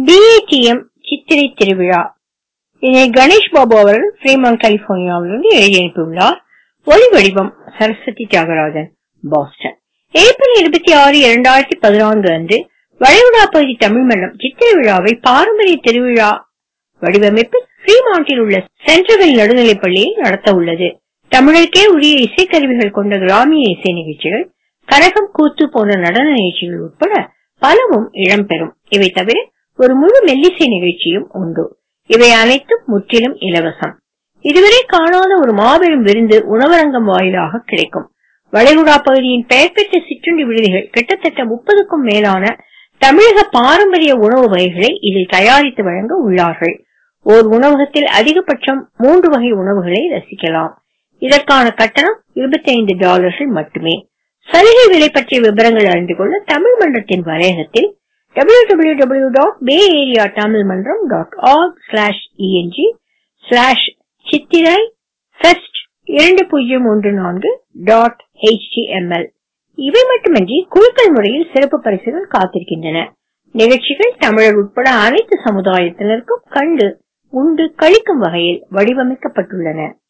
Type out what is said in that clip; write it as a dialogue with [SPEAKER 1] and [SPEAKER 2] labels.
[SPEAKER 1] BADM சித்திரை திருவிழா இதனை கணேஷ் பாபு அவர்கள் ஃப்ரீமான் கலிபோர்னியாவிலிருந்து எழுதி அனுப்பியுள்ளார் ஒலி வடிவம் சரஸ்வதி தியாகராஜன் பாஸ்டன் ஏப்ரல் இருபத்தி ஆறு இரண்டாயிரத்தி பதினான்கு அன்று வளைகுடா பகுதி தமிழ் மன்றம் சித்திரை விழாவை பாரம்பரிய திருவிழா வடிவமைப்பில் ஃப்ரீமாண்டில் உள்ள சென்ட்ரல் நடுநிலைப் பள்ளியில் நடத்த உள்ளது தமிழருக்கே உரிய இசைக்கருவிகள் கொண்ட கிராமிய இசை நிகழ்ச்சிகள் கரகம் கூத்து போன்ற நடன நிகழ்ச்சிகள் உட்பட பலவும் இடம்பெறும் இவை தவிர ஒரு முழு மெல்லிசை நிகழ்ச்சியும் உண்டு இவை அனைத்தும் முற்றிலும் இலவசம் இதுவரை காணாத ஒரு மாபெரும் விருந்து உணவரங்கம் வாயிலாக கிடைக்கும் வளைகுடா பகுதியின் பெயர் பெற்ற சிற்றுண்டி விடுதிகள் கிட்டத்தட்ட முப்பதுக்கும் மேலான தமிழக பாரம்பரிய உணவு வகைகளை இதில் தயாரித்து வழங்க உள்ளார்கள் ஓர் உணவகத்தில் அதிகபட்சம் மூன்று வகை உணவுகளை ரசிக்கலாம் இதற்கான கட்டணம் 25 டாலர்கள் மட்டுமே சலுகை விலை பற்றிய விவரங்கள் அறிந்து கொள்ள தமிழ் மன்றத்தின் வலையகத்தில் www.bayariatamilmandram.org/eng ஸ்லாஷ் சித்திரை ஃபெஸ்ட் இரண்டு பூஜ்ஜியம் ஒன்று நான்கு டாட் ஹெச்டிஎம்எல் இவை மட்டுமின்றி குழுக்கள் முறையில் சிறப்பு பரிசுகள் காத்திருக்கின்றன நிகழ்ச்சிகள் தமிழர் உட்பட அனைத்து சமுதாயத்தினருக்கும் கண்டு உண்டு கழிக்கும் வகையில் வடிவமைக்கப்பட்டுள்ளன